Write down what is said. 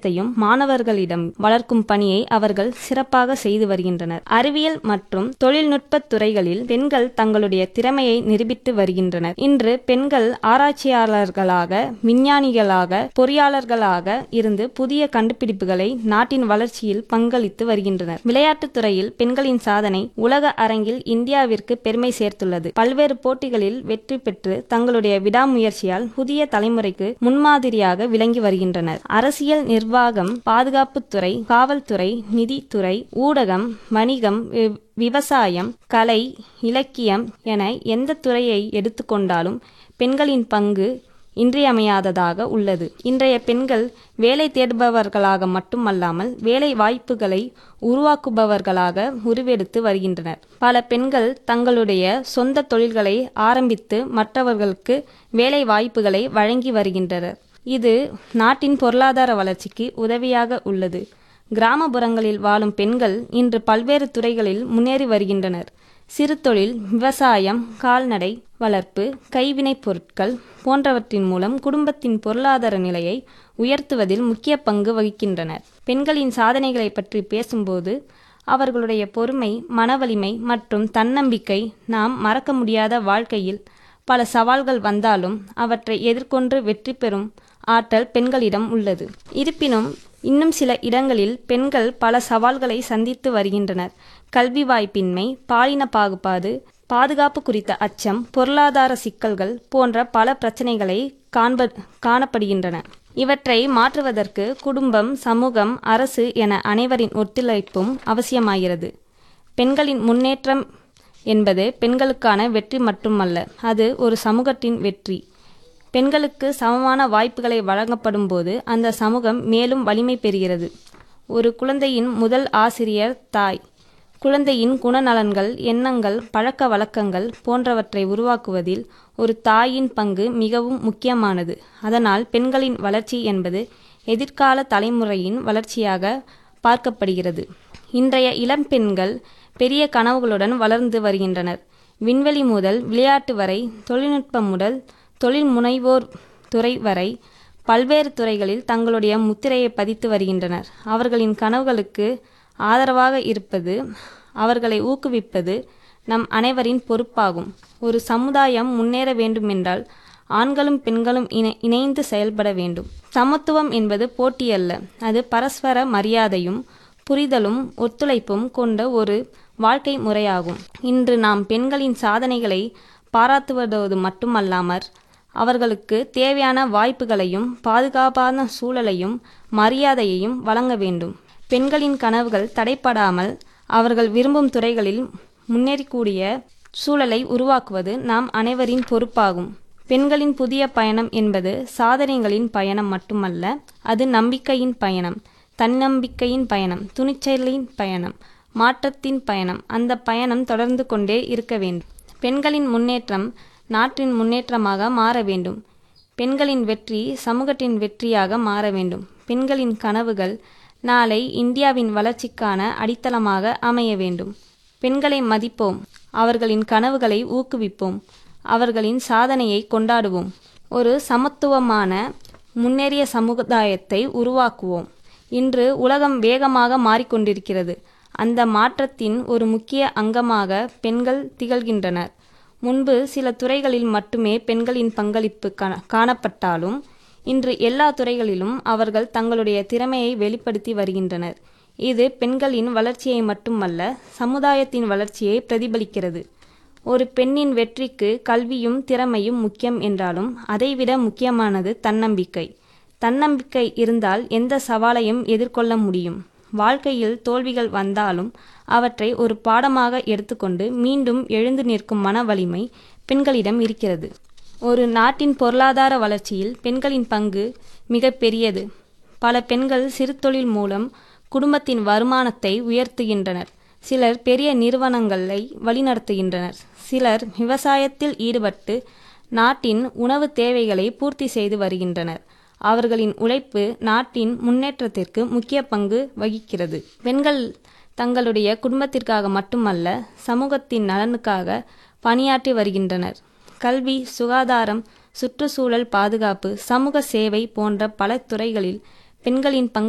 பயத்தையும் மாணவர்களிடம் வளர்க்கும் பணியை அவர்கள் சிறப்பாக செய்து வருகின்றனர் அறிவியல் மற்றும் தொழில்நுட்ப துறைகளில் பெண்கள் தங்களுடைய திறமையை நிரூபித்து வருகின்றனர் இன்று பெண்கள் ஆராய்ச்சியாளர்களாக விஞ்ஞானிகளாக பொறியாளர்களாக இருந்து புதிய கண்டுபிடிப்புகளை நாட்டின் வளர்ச்சியில் பங்களித்து வருகின்றனர் விளையாட்டுத் துறையில் பெண்களின் சாதனை உலக அரங்கில் இந்தியாவிற்கு பெருமை சேர்த்துள்ளது பல்வேறு போட்டிகளில் வெற்றி பெற்று தங்களுடைய விடாமுயற்சியால் புதிய தலைமுறைக்கு முன்மாதிரியாக விளங்கி வருகின்றனர் அரசியல் நிர்வாகம் பாதுகாப்புத்துறை காவல்துறை நிதித்துறை ஊடகம் வணிகம் வி- விவசாயம் கலை இலக்கியம் என எந்த துறையை எடுத்துக்கொண்டாலும் பெண்களின் பங்கு இன்றியமையாததாக உள்ளது இன்றைய பெண்கள் வேலை தேடுபவர்களாக மட்டுமல்லாமல் வேலை வாய்ப்புகளை உருவாக்குபவர்களாக உருவெடுத்து வருகின்றனர் பல பெண்கள் தங்களுடைய சொந்த தொழில்களை ஆரம்பித்து மற்றவர்களுக்கு வேலை வாய்ப்புகளை வழங்கி வருகின்றனர் இது நாட்டின் பொருளாதார வளர்ச்சிக்கு உதவியாக உள்ளது கிராமப்புறங்களில் வாழும் பெண்கள் இன்று பல்வேறு துறைகளில் முன்னேறி வருகின்றனர் சிறு தொழில் விவசாயம் கால்நடை வளர்ப்பு கைவினைப் பொருட்கள் போன்றவற்றின் மூலம் குடும்பத்தின் பொருளாதார நிலையை உயர்த்துவதில் முக்கிய பங்கு வகிக்கின்றனர் பெண்களின் சாதனைகளை பற்றி பேசும்போது அவர்களுடைய பொறுமை மனவலிமை மற்றும் தன்னம்பிக்கை நாம் மறக்க முடியாத வாழ்க்கையில் பல சவால்கள் வந்தாலும் அவற்றை எதிர்கொண்டு வெற்றி பெறும் ஆற்றல் பெண்களிடம் உள்ளது இருப்பினும் இன்னும் சில இடங்களில் பெண்கள் பல சவால்களை சந்தித்து வருகின்றனர் கல்வி வாய்ப்பின்மை பாலின பாகுபாடு பாதுகாப்பு குறித்த அச்சம் பொருளாதார சிக்கல்கள் போன்ற பல பிரச்சனைகளை காண்ப காணப்படுகின்றன இவற்றை மாற்றுவதற்கு குடும்பம் சமூகம் அரசு என அனைவரின் ஒத்துழைப்பும் அவசியமாகிறது பெண்களின் முன்னேற்றம் என்பது பெண்களுக்கான வெற்றி மட்டுமல்ல அது ஒரு சமூகத்தின் வெற்றி பெண்களுக்கு சமமான வாய்ப்புகளை வழங்கப்படும் போது அந்த சமூகம் மேலும் வலிமை பெறுகிறது ஒரு குழந்தையின் முதல் ஆசிரியர் தாய் குழந்தையின் குணநலன்கள் எண்ணங்கள் பழக்க வழக்கங்கள் போன்றவற்றை உருவாக்குவதில் ஒரு தாயின் பங்கு மிகவும் முக்கியமானது அதனால் பெண்களின் வளர்ச்சி என்பது எதிர்கால தலைமுறையின் வளர்ச்சியாக பார்க்கப்படுகிறது இன்றைய இளம் பெண்கள் பெரிய கனவுகளுடன் வளர்ந்து வருகின்றனர் விண்வெளி முதல் விளையாட்டு வரை தொழில்நுட்பம் முதல் தொழில் முனைவோர் துறை வரை பல்வேறு துறைகளில் தங்களுடைய முத்திரையை பதித்து வருகின்றனர் அவர்களின் கனவுகளுக்கு ஆதரவாக இருப்பது அவர்களை ஊக்குவிப்பது நம் அனைவரின் பொறுப்பாகும் ஒரு சமுதாயம் முன்னேற வேண்டுமென்றால் ஆண்களும் பெண்களும் இணை இணைந்து செயல்பட வேண்டும் சமத்துவம் என்பது போட்டியல்ல அது பரஸ்பர மரியாதையும் புரிதலும் ஒத்துழைப்பும் கொண்ட ஒரு வாழ்க்கை முறையாகும் இன்று நாம் பெண்களின் சாதனைகளை பாராட்டுவதோடு மட்டுமல்லாமற் அவர்களுக்கு தேவையான வாய்ப்புகளையும் பாதுகாப்பான சூழலையும் மரியாதையையும் வழங்க வேண்டும் பெண்களின் கனவுகள் தடைப்படாமல் அவர்கள் விரும்பும் துறைகளில் முன்னேறக்கூடிய சூழலை உருவாக்குவது நாம் அனைவரின் பொறுப்பாகும் பெண்களின் புதிய பயணம் என்பது சாதனைகளின் பயணம் மட்டுமல்ல அது நம்பிக்கையின் பயணம் தன்னம்பிக்கையின் பயணம் துணிச்சலின் பயணம் மாற்றத்தின் பயணம் அந்த பயணம் தொடர்ந்து கொண்டே இருக்க வேண்டும் பெண்களின் முன்னேற்றம் நாட்டின் முன்னேற்றமாக மாற வேண்டும் பெண்களின் வெற்றி சமூகத்தின் வெற்றியாக மாற வேண்டும் பெண்களின் கனவுகள் நாளை இந்தியாவின் வளர்ச்சிக்கான அடித்தளமாக அமைய வேண்டும் பெண்களை மதிப்போம் அவர்களின் கனவுகளை ஊக்குவிப்போம் அவர்களின் சாதனையை கொண்டாடுவோம் ஒரு சமத்துவமான முன்னேறிய சமுதாயத்தை உருவாக்குவோம் இன்று உலகம் வேகமாக மாறிக்கொண்டிருக்கிறது அந்த மாற்றத்தின் ஒரு முக்கிய அங்கமாக பெண்கள் திகழ்கின்றனர் முன்பு சில துறைகளில் மட்டுமே பெண்களின் பங்களிப்பு கா- காணப்பட்டாலும் இன்று எல்லா துறைகளிலும் அவர்கள் தங்களுடைய திறமையை வெளிப்படுத்தி வருகின்றனர் இது பெண்களின் வளர்ச்சியை மட்டுமல்ல சமுதாயத்தின் வளர்ச்சியை பிரதிபலிக்கிறது ஒரு பெண்ணின் வெற்றிக்கு கல்வியும் திறமையும் முக்கியம் என்றாலும் அதைவிட முக்கியமானது தன்னம்பிக்கை தன்னம்பிக்கை இருந்தால் எந்த சவாலையும் எதிர்கொள்ள முடியும் வாழ்க்கையில் தோல்விகள் வந்தாலும் அவற்றை ஒரு பாடமாக எடுத்துக்கொண்டு மீண்டும் எழுந்து நிற்கும் மன வலிமை பெண்களிடம் இருக்கிறது ஒரு நாட்டின் பொருளாதார வளர்ச்சியில் பெண்களின் பங்கு மிக பெரியது பல பெண்கள் சிறு தொழில் மூலம் குடும்பத்தின் வருமானத்தை உயர்த்துகின்றனர் சிலர் பெரிய நிறுவனங்களை வழிநடத்துகின்றனர் சிலர் விவசாயத்தில் ஈடுபட்டு நாட்டின் உணவு தேவைகளை பூர்த்தி செய்து வருகின்றனர் அவர்களின் உழைப்பு நாட்டின் முன்னேற்றத்திற்கு முக்கிய பங்கு வகிக்கிறது பெண்கள் தங்களுடைய குடும்பத்திற்காக மட்டுமல்ல சமூகத்தின் நலனுக்காக பணியாற்றி வருகின்றனர் கல்வி சுகாதாரம் சுற்றுச்சூழல் பாதுகாப்பு சமூக சேவை போன்ற பல துறைகளில் பெண்களின் பங்கு